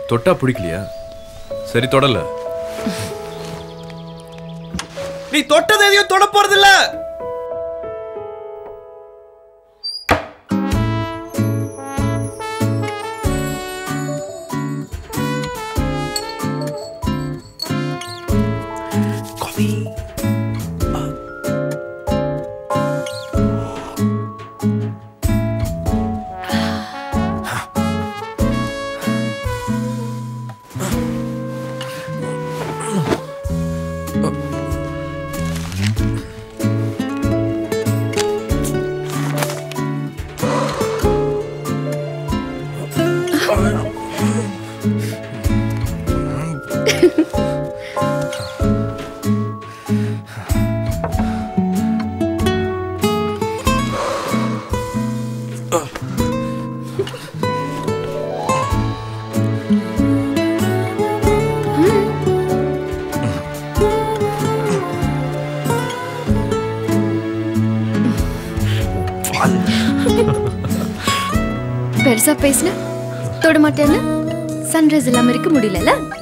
தொட்டா பிடிக்கலையா சரி தொடல நீ தொட்டது எதையும் தொட போறது இல்ல பெருசா பேசின தொட மாட்டேன்னு சன்ரைஸ் இல்லாம இருக்க முடியலல